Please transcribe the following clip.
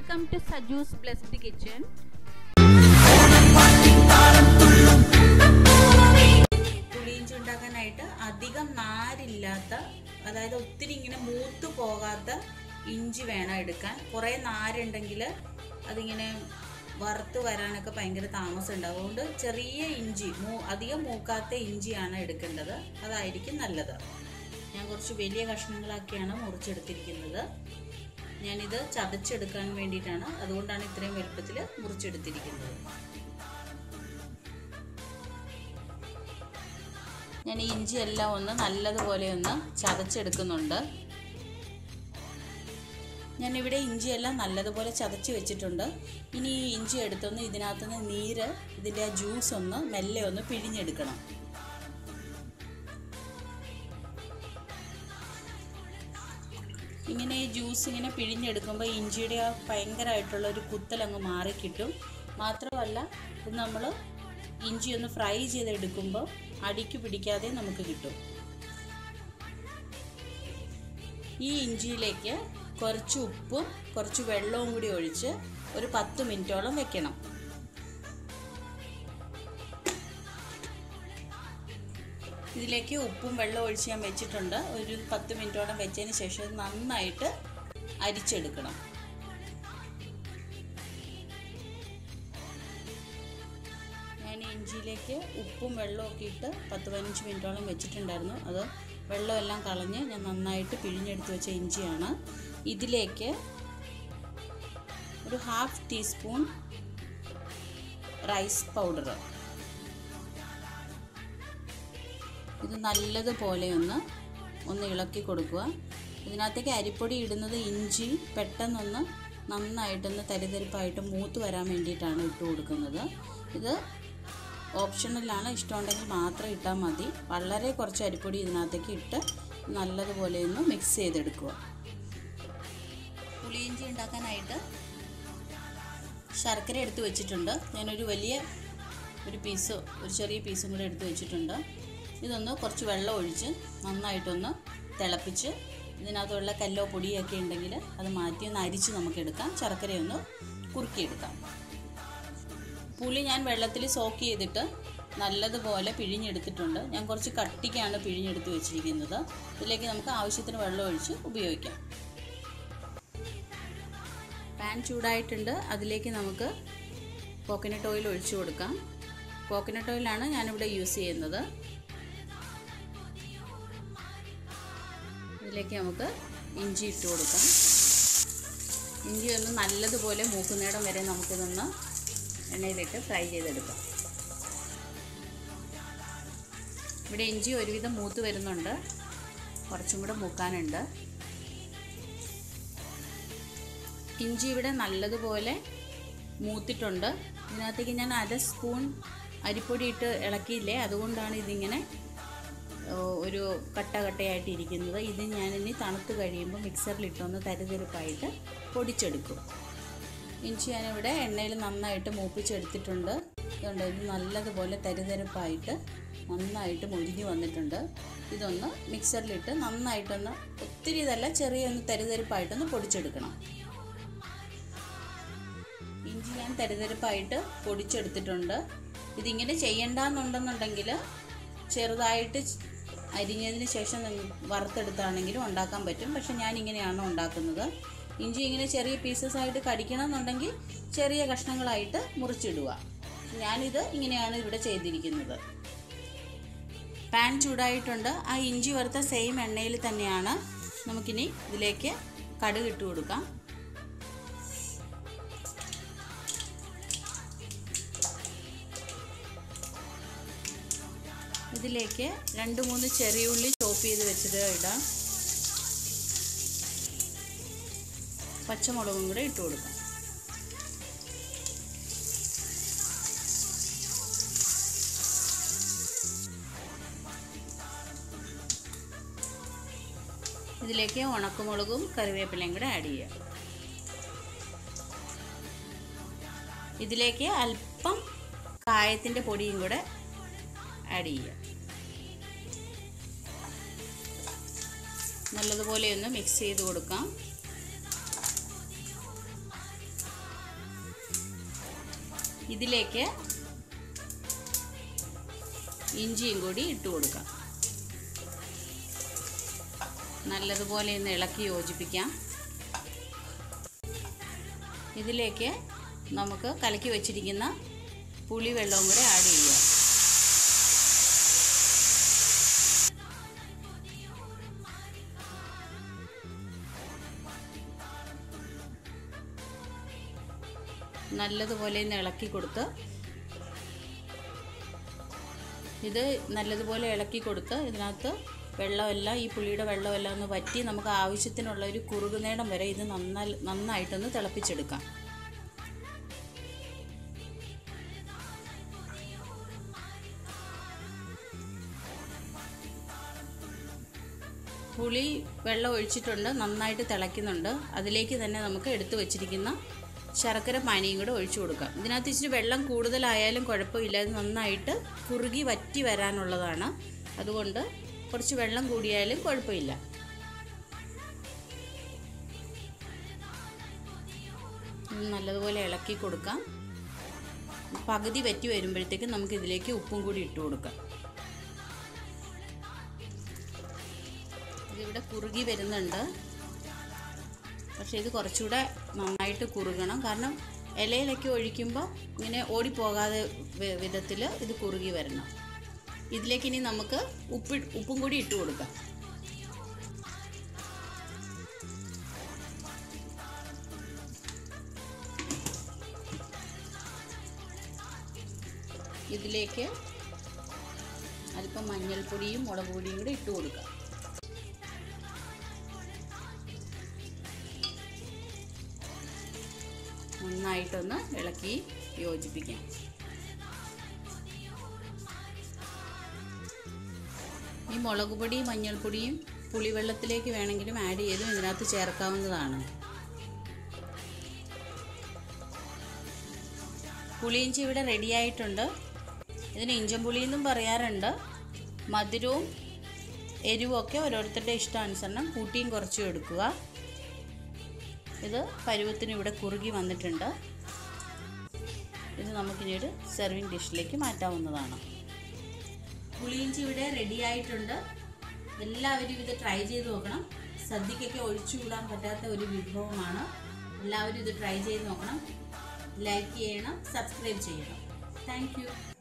welcome to Saju's blessed kitchen പുളിയിഞ്ചി ഉണ്ടാക്കാനായിട്ട് അധികം നാരില്ലാത്ത അതായത് ഒത്തിരി ഇങ്ങനെ മൂത്ത് പോകാത്ത ഇഞ്ചി വേണം എടുക്കാൻ കുറേ നാരുണ്ടെങ്കിൽ അതിങ്ങനെ വറുത്ത് വരാനൊക്കെ ഭയങ്കര താമസം ഉണ്ടാവും അതുകൊണ്ട് ചെറിയ ഇഞ്ചി മൂ അധികം മൂക്കാത്ത ഇഞ്ചിയാണ് എടുക്കേണ്ടത് അതായിരിക്കും നല്ലത് ഞാൻ കുറച്ച് വലിയ കഷ്ണങ്ങളാക്കിയാണ് മുറിച്ചെടുത്തിരിക്കുന്നത് ഞാനിത് ചതച്ചെടുക്കാൻ വേണ്ടിയിട്ടാണ് അതുകൊണ്ടാണ് ഇത്രയും വലുപ്പത്തിൽ മുറിച്ചെടുത്തിരിക്കുന്നത് ഞാൻ ഈ ഇഞ്ചി എല്ലാം ഒന്ന് നല്ലതുപോലെ ഒന്ന് ചതച്ചെടുക്കുന്നുണ്ട് ഞാനിവിടെ ഇഞ്ചിയെല്ലാം നല്ലതുപോലെ ചതച്ച് വെച്ചിട്ടുണ്ട് ഇനി ഈ ഇഞ്ചി എടുത്തൊന്ന് ഇതിനകത്തുനിന്ന് നീര് ഇതിൻ്റെ ആ ജ്യൂസ് ഒന്ന് മെല്ലെ ഒന്ന് പിഴിഞ്ഞെടുക്കണം ഇങ്ങനെ ഈ ജ്യൂസ് ഇങ്ങനെ പിഴിഞ്ഞെടുക്കുമ്പോൾ ഇഞ്ചിയുടെ ആ ഭയങ്കരമായിട്ടുള്ള ഒരു കുത്തലങ്ങ് മാറിക്കിട്ടും മാത്രമല്ല ഇത് നമ്മൾ ഇഞ്ചി ഒന്ന് ഫ്രൈ ചെയ്തെടുക്കുമ്പോൾ അടിക്ക് പിടിക്കാതെ നമുക്ക് കിട്ടും ഈ ഇഞ്ചിയിലേക്ക് കുറച്ച് ഉപ്പും കുറച്ച് വെള്ളവും കൂടി ഒഴിച്ച് ഒരു പത്ത് മിനിറ്റോളം വെക്കണം ഇതിലേക്ക് ഉപ്പും വെള്ളവും ഒഴിച്ച് ഞാൻ വെച്ചിട്ടുണ്ട് ഒരു പത്ത് മിനിറ്റോളം വെച്ചതിന് ശേഷം ഇത് നന്നായിട്ട് അരിച്ചെടുക്കണം ഞാൻ ഇഞ്ചിയിലേക്ക് ഉപ്പും വെള്ളവും ഒക്കെ ഇട്ട് പത്ത് പതിനഞ്ച് മിനിറ്റോളം വെച്ചിട്ടുണ്ടായിരുന്നു അത് വെള്ളമെല്ലാം കളഞ്ഞ് ഞാൻ നന്നായിട്ട് പിഴിഞ്ഞെടുത്ത് വെച്ച ഇഞ്ചിയാണ് ഇതിലേക്ക് ഒരു ഹാഫ് ടീസ്പൂൺ റൈസ് പൗഡർ ഇത് നല്ലതുപോലെ ഒന്ന് ഒന്ന് ഇളക്കി കൊടുക്കുക ഇതിനകത്തേക്ക് അരിപ്പൊടി ഇടുന്നത് ഇഞ്ചി പെട്ടെന്നൊന്ന് നന്നായിട്ടൊന്ന് തരിതരിപ്പായിട്ട് മൂത്ത് വരാൻ വേണ്ടിയിട്ടാണ് ഇട്ട് കൊടുക്കുന്നത് ഇത് ഓപ്ഷണലാണ് ഇഷ്ടമുണ്ടെങ്കിൽ മാത്രം ഇട്ടാൽ മതി വളരെ കുറച്ച് അരിപ്പൊടി ഇതിനകത്തേക്ക് ഇട്ട് നല്ലതുപോലെ ഒന്ന് മിക്സ് ചെയ്തെടുക്കുക പുളിയിഞ്ചി ഉണ്ടാക്കാനായിട്ട് ശർക്കര എടുത്ത് വെച്ചിട്ടുണ്ട് ഞാനൊരു വലിയ ഒരു പീസ് ഒരു ചെറിയ പീസും കൂടെ എടുത്ത് വെച്ചിട്ടുണ്ട് ഇതൊന്ന് കുറച്ച് വെള്ളം ഒഴിച്ച് നന്നായിട്ടൊന്ന് തിളപ്പിച്ച് ഇതിനകത്തുള്ള കല്ലോ പൊടിയൊക്കെ ഉണ്ടെങ്കിൽ അത് മാറ്റി ഒന്ന് അരിച്ച് നമുക്ക് എടുക്കാം ശർക്കരയൊന്ന് കുറുക്കിയെടുക്കാം പുളി ഞാൻ വെള്ളത്തിൽ സോക്ക് ചെയ്തിട്ട് നല്ലതുപോലെ പിഴിഞ്ഞെടുത്തിട്ടുണ്ട് ഞാൻ കുറച്ച് കട്ടിക്കാണ് പിഴിഞ്ഞെടുത്ത് വെച്ചിരിക്കുന്നത് ഇതിലേക്ക് നമുക്ക് ആവശ്യത്തിന് വെള്ളം ഒഴിച്ച് ഉപയോഗിക്കാം പാൻ ചൂടായിട്ടുണ്ട് അതിലേക്ക് നമുക്ക് കോക്കനട്ട് ഓയിൽ ഒഴിച്ചു കൊടുക്കാം കോക്കനട്ട് ഓയിലാണ് ഞാനിവിടെ യൂസ് ചെയ്യുന്നത് ഇതിലേക്ക് നമുക്ക് ഇഞ്ചി ഇട്ട് കൊടുക്കാം ഇഞ്ചി ഒന്ന് നല്ലതുപോലെ മൂക്കുന്നിടം വരെ നമുക്കിതൊന്ന് എണ്ണയിലിട്ട് ഫ്രൈ ചെയ്തെടുക്കാം ഇവിടെ ഇഞ്ചി ഒരുവിധം മൂത്ത് വരുന്നുണ്ട് കുറച്ചും കൂടെ മൂക്കാനുണ്ട് ഇഞ്ചി ഇവിടെ നല്ലതുപോലെ മൂത്തിട്ടുണ്ട് ഇതിനകത്തേക്ക് ഞാൻ അര സ്പൂൺ അരിപ്പൊടി ഇട്ട് ഇളക്കിയില്ലേ അതുകൊണ്ടാണ് ഇതിങ്ങനെ ഒരു കട്ട കട്ടയായിട്ട് ഇരിക്കുന്നത് ഇത് ഞാനിനി തണുത്ത് കഴിയുമ്പോൾ മിക്സറിലിട്ടൊന്ന് തരിതരിപ്പായിട്ട് പൊടിച്ചെടുക്കും ഇഞ്ചി ഞാനിവിടെ എണ്ണയിൽ നന്നായിട്ട് മൂപ്പിച്ചെടുത്തിട്ടുണ്ട് ഇതുകൊണ്ട് ഇത് നല്ലതുപോലെ തരിതരിപ്പായിട്ട് നന്നായിട്ട് മുരിഞ്ഞു വന്നിട്ടുണ്ട് ഇതൊന്ന് മിക്സറിലിട്ട് നന്നായിട്ടൊന്ന് ഒത്തിരി ഇതല്ല ചെറിയൊന്ന് തരിതരിപ്പായിട്ടൊന്ന് പൊടിച്ചെടുക്കണം ഇഞ്ചി ഞാൻ തരിതരിപ്പായിട്ട് പൊടിച്ചെടുത്തിട്ടുണ്ട് ഇതിങ്ങനെ ചെയ്യണ്ടെന്നുണ്ടെന്നുണ്ടെങ്കിൽ ചെറുതായിട്ട് അരിഞ്ഞതിന് ശേഷം വറുത്തെടുത്താണെങ്കിലും ഉണ്ടാക്കാൻ പറ്റും പക്ഷെ ഞാൻ ഇങ്ങനെയാണ് ഉണ്ടാക്കുന്നത് ഇഞ്ചി ഇങ്ങനെ ചെറിയ പീസസ് ആയിട്ട് കടിക്കണം എന്നുണ്ടെങ്കിൽ ചെറിയ കഷ്ണങ്ങളായിട്ട് മുറിച്ചിടുക ഞാനിത് ഇങ്ങനെയാണ് ഇവിടെ ചെയ്തിരിക്കുന്നത് പാൻ ചൂടായിട്ടുണ്ട് ആ ഇഞ്ചി വറുത്ത സെയിം എണ്ണയിൽ തന്നെയാണ് നമുക്കിനി ഇതിലേക്ക് കടുക് ഇട്ട് കൊടുക്കാം ഇതിലേക്ക് രണ്ട് മൂന്ന് ചെറിയ ഉള്ളി ചോപ്പ് ചെയ്ത് വെച്ചത് ഇടാം പച്ചമുളകും കൂടെ ഇട്ട് കൊടുക്കാം ഇതിലേക്ക് ഉണക്കമുളകും കറിവേപ്പിലയും കൂടെ ആഡ് ചെയ്യാം ഇതിലേക്ക് അല്പം കായത്തിൻ്റെ പൊടിയും കൂടെ ആഡ് ചെയ്യുക നല്ലതുപോലെ ഒന്ന് മിക്സ് ചെയ്ത് കൊടുക്കാം ഇതിലേക്ക് ഇഞ്ചിയും കൂടി ഇട്ട് കൊടുക്കാം നല്ലതുപോലെ ഒന്ന് ഇളക്കി യോജിപ്പിക്കാം ഇതിലേക്ക് നമുക്ക് കലക്കി വെച്ചിരിക്കുന്ന പുളി വെള്ളവും കൂടെ ആഡ് ചെയ്യാം നല്ലതുപോലെ ഒന്ന് ഇളക്കി കൊടുത്ത് ഇത് നല്ലതുപോലെ ഇളക്കി കൊടുത്ത് ഇതിനകത്ത് വെള്ളമെല്ലാം ഈ പുളിയുടെ വെള്ളമെല്ലാം ഒന്ന് വറ്റി നമുക്ക് ആവശ്യത്തിനുള്ള ഒരു കുറുകുനേടം വരെ ഇത് നന്നായി നന്നായിട്ടൊന്ന് തിളപ്പിച്ചെടുക്കാം പുളി വെള്ളം ഒഴിച്ചിട്ടുണ്ട് നന്നായിട്ട് തിളയ്ക്കുന്നുണ്ട് അതിലേക്ക് തന്നെ നമുക്ക് എടുത്തു വച്ചിരിക്കുന്ന ശർക്കര പാനിയും കൂടെ ഒഴിച്ചു കൊടുക്കാം ഇതിനകത്ത് ഇച്ചിരി വെള്ളം കൂടുതലായാലും കുഴപ്പമില്ല ഇത് നന്നായിട്ട് കുറുകി വറ്റി വരാനുള്ളതാണ് അതുകൊണ്ട് കുറച്ച് വെള്ളം കൂടിയാലും കുഴപ്പമില്ല ഇത് നല്ലതുപോലെ ഇളക്കി കൊടുക്കാം പകുതി വറ്റി വരുമ്പോഴത്തേക്കും നമുക്ക് ഇതിലേക്ക് ഉപ്പും കൂടി ഇട്ട് കൊടുക്കാം ഇതിവിടെ കുറുകി വരുന്നുണ്ട് പക്ഷേ ഇത് കുറച്ചുകൂടെ നന്നായിട്ട് കുറുകണം കാരണം ഇലയിലൊക്കെ ഒഴിക്കുമ്പോൾ ഇങ്ങനെ ഓടിപ്പോകാതെ വിധത്തിൽ ഇത് കുറുകി വരണം ഇതിലേക്ക് ഇനി നമുക്ക് ഉപ്പ് ഉപ്പും കൂടി ഇട്ട് കൊടുക്കാം ഇതിലേക്ക് അല്പം മഞ്ഞൾപ്പൊടിയും മുളക് പൊടിയും കൂടി ഇട്ട് കൊടുക്കാം നന്നായിട്ടൊന്ന് ഇളക്കി യോജിപ്പിക്കാം ഈ മുളക് പൊടിയും മഞ്ഞൾപ്പൊടിയും പുളിവെള്ളത്തിലേക്ക് വേണമെങ്കിലും ആഡ് ചെയ്തും ഇതിനകത്ത് ചേർക്കാവുന്നതാണ് പുളിയിഞ്ചി ഇവിടെ റെഡി ആയിട്ടുണ്ട് ഇതിന് ഇഞ്ചൻ പുളി എന്നും പറയാറുണ്ട് മധുരവും എരിവും ഒക്കെ ഓരോരുത്തരുടെ ഇഷ്ടാനുസരണം കൂട്ടിയും കുറച്ചും എടുക്കുക ഇത് പരുവത്തിന് ഇവിടെ കുറുകി വന്നിട്ടുണ്ട് ഇത് നമുക്കിനി ഒരു സെർവിങ് ഡിഷിലേക്ക് മാറ്റാവുന്നതാണ് പുളിയിഞ്ചി ഇവിടെ റെഡി ആയിട്ടുണ്ട് എല്ലാവരും ഇത് ട്രൈ ചെയ്ത് നോക്കണം സദ്യക്കൊക്കെ ഒഴിച്ചുകൂടാൻ പറ്റാത്ത ഒരു വിഭവമാണ് എല്ലാവരും ഇത് ട്രൈ ചെയ്ത് നോക്കണം ലൈക്ക് ചെയ്യണം സബ്സ്ക്രൈബ് ചെയ്യണം താങ്ക്